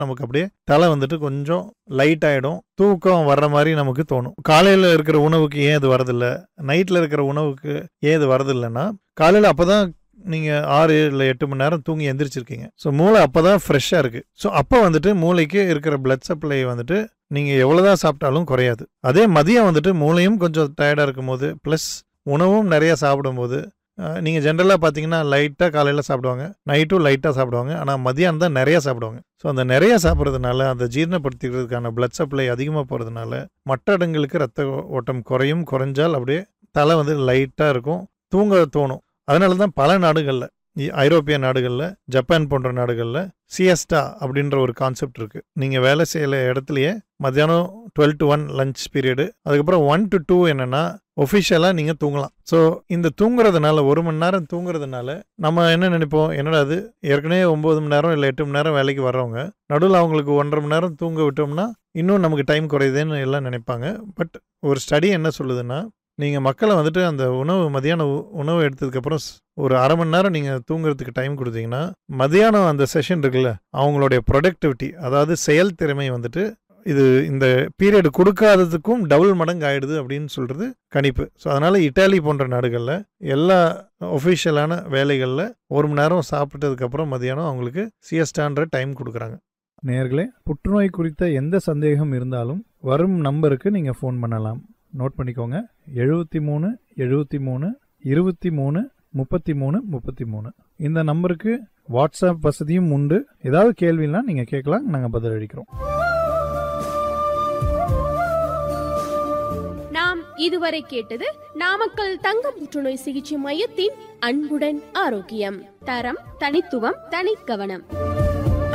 நமக்கு அப்படியே தலை வந்துட்டு கொஞ்சம் லைட் ஆகிடும் தூக்கம் வர்ற மாதிரி நமக்கு தோணும் காலையில் இருக்கிற உணவுக்கு ஏன் இது வரதில்ல நைட்டில் இருக்கிற உணவுக்கு ஏன் இது வரதில்லைன்னா காலையில் அப்போ தான் நீங்கள் ஆறு இல்லை எட்டு மணி நேரம் தூங்கி எந்திரிச்சிருக்கீங்க ஸோ மூளை அப்போ தான் ஃப்ரெஷ்ஷாக இருக்குது ஸோ அப்போ வந்துட்டு மூளைக்கு இருக்கிற பிளட் சப்ளை வந்துட்டு நீங்கள் எவ்வளோதான் சாப்பிட்டாலும் குறையாது அதே மதியம் வந்துட்டு மூளையும் கொஞ்சம் டயர்டாக இருக்கும்போது ப்ளஸ் உணவும் நிறைய சாப்பிடும்போது நீங்கள் ஜென்ரலாக பார்த்தீங்கன்னா லைட்டாக காலையில் சாப்பிடுவாங்க நைட்டும் லைட்டாக சாப்பிடுவாங்க ஆனால் மதியானம் தான் நிறைய சாப்பிடுவாங்க ஸோ அந்த நிறைய சாப்பிட்றதுனால அந்த ஜீரணப்படுத்திக்கிறதுக்கான பிளட் சப்ளை அதிகமாக போகிறதுனால மற்ற இடங்களுக்கு ரத்த ஓட்டம் குறையும் குறைஞ்சால் அப்படியே தலை வந்து லைட்டாக இருக்கும் தூங்க தோணும் அதனால தான் பல நாடுகளில் ஐரோப்பிய நாடுகளில் ஜப்பான் போன்ற நாடுகளில் சிஎஸ்டா அப்படின்ற ஒரு கான்செப்ட் இருக்குது நீங்கள் வேலை செய்யற இடத்துலையே மத்தியானம் twelve to one lunch period அதுக்கப்புறம் ஒன் டு டூ என்னென்னா ஒஃபிஷியலாக நீங்கள் தூங்கலாம் ஸோ இந்த தூங்குறதுனால ஒரு மணி நேரம் தூங்குறதுனால நம்ம என்ன நினைப்போம் என்னடா அது ஏற்கனவே ஒம்பது மணி நேரம் இல்லை எட்டு மணி நேரம் வேலைக்கு வர்றவங்க நடுவில் அவங்களுக்கு ஒன்றரை மணி நேரம் தூங்க விட்டோம்னா இன்னும் நமக்கு டைம் குறையுதுன்னு எல்லாம் நினைப்பாங்க பட் ஒரு ஸ்டடி என்ன சொல்லுதுன்னா நீங்கள் மக்களை வந்துட்டு அந்த உணவு மதியான உ- உணவு எடுத்ததுக்கப்புறம் ஸ்- ஒரு அரை மணி நேரம் நீங்கள் தூங்குறதுக்கு டைம் கொடுத்தீங்கன்னா மதியானம் அந்த செஷன் இருக்குல்ல அவங்களுடைய ப்ரொடக்டிவிட்டி அதாவது செயல்திறமை வந்துட்டு இது இந்த பீரியட் கொடுக்காததுக்கும் டபுள் மடங்கு ஆயிடுது அப்படின்னு சொல்கிறது கணிப்பு ஸோ அதனால் இட்டாலி போன்ற நாடுகளில் எல்லா ஒஃபிஷியலான வேலைகளில் ஒரு மணி நேரம் சாப்பிட்டதுக்கப்புறம் மதியானம் அவங்களுக்கு சிஎஸ்டான்ற டைம் கொடுக்குறாங்க நேர்களே புற்றுநோய் குறித்த எந்த சந்தேகம் இருந்தாலும் வரும் நம்பருக்கு நீங்கள் ஃபோன் பண்ணலாம் நோட் பண்ணிக்கோங்க எழுபத்தி மூணு எழுபத்தி மூணு இருபத்தி மூணு முப்பத்தி மூணு முப்பத்தி மூணு இந்த நம்பருக்கு வாட்ஸ்அப் வசதியும் உண்டு ஏதாவது கேள்வினா நீங்கள் கேட்கலாம் நாங்கள் பதிலளிக்கிறோம் நாம் இதுவரை கேட்டது நாமக்கல் தங்க புற்றுநோய் சிகிச்சை மையத்தின் அன்புடன் ஆரோக்கியம் தரம் தனித்துவம் தனிக்கவனம்